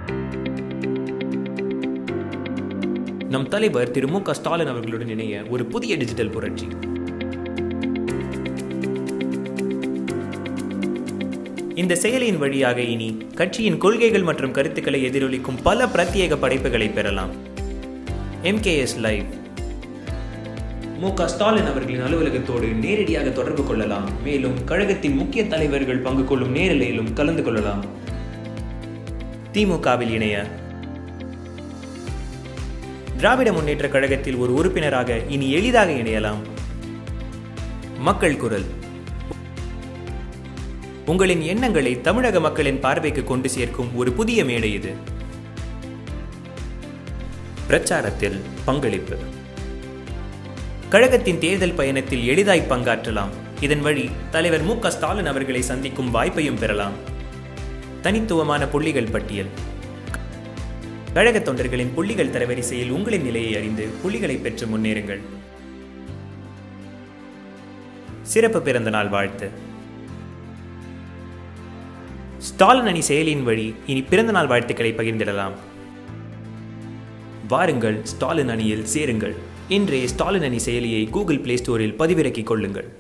நம் தலைவர் திரு மு க ஸ்டாலின் அவர்களுடன் இணைய ஒரு புதிய டிஜிட்டல் புரட்சி இந்த செயலியின் வழியாக இனி கட்சியின் கொள்கைகள் மற்றும் கருத்துக்களை எதிரொலிக்கும் பல பிரத்யேக படைப்புகளை பெறலாம் எம்கேஎஸ் லைவ் மு க ஸ்டாலின் அவர்களின் அலுவலகத்தோடு நேரடியாக தொடர்பு கொள்ளலாம் மேலும் கழகத்தின் முக்கிய தலைவர்கள் பங்கு கொள்ளும் நேரலையிலும் கலந்து கொள்ளலாம் திமுகவில் இணைய திராவிட முன்னேற்ற கழகத்தில் ஒரு உறுப்பினராக இனி எளிதாக இணையலாம் மக்கள் குரல் உங்களின் எண்ணங்களை தமிழக மக்களின் பார்வைக்கு கொண்டு சேர்க்கும் ஒரு புதிய மேடை இது பிரச்சாரத்தில் பங்களிப்பு கழகத்தின் தேர்தல் பயணத்தில் எளிதாய் பங்காற்றலாம் இதன் வழி தலைவர் மு க ஸ்டாலின் அவர்களை சந்திக்கும் வாய்ப்பையும் பெறலாம் தனித்துவமான புள்ளிகள் பட்டியல் கழக தொண்டர்களின் புள்ளிகள் தரவரிசையில் உங்களின் நிலையை அறிந்து புள்ளிகளை பெற்று முன்னேறுங்கள் சிறப்பு பிறந்த நாள் வாழ்த்து ஸ்டாலின் அணி செயலியின் வழி இனி பிறந்த நாள் வாழ்த்துக்களை பகிர்ந்திடலாம் வாருங்கள் ஸ்டாலின் அணியில் சேருங்கள் இன்றைய ஸ்டாலின் அணி செயலியை கூகுள் பிளே ஸ்டோரில் பதிவிறக்கிக் கொள்ளுங்கள்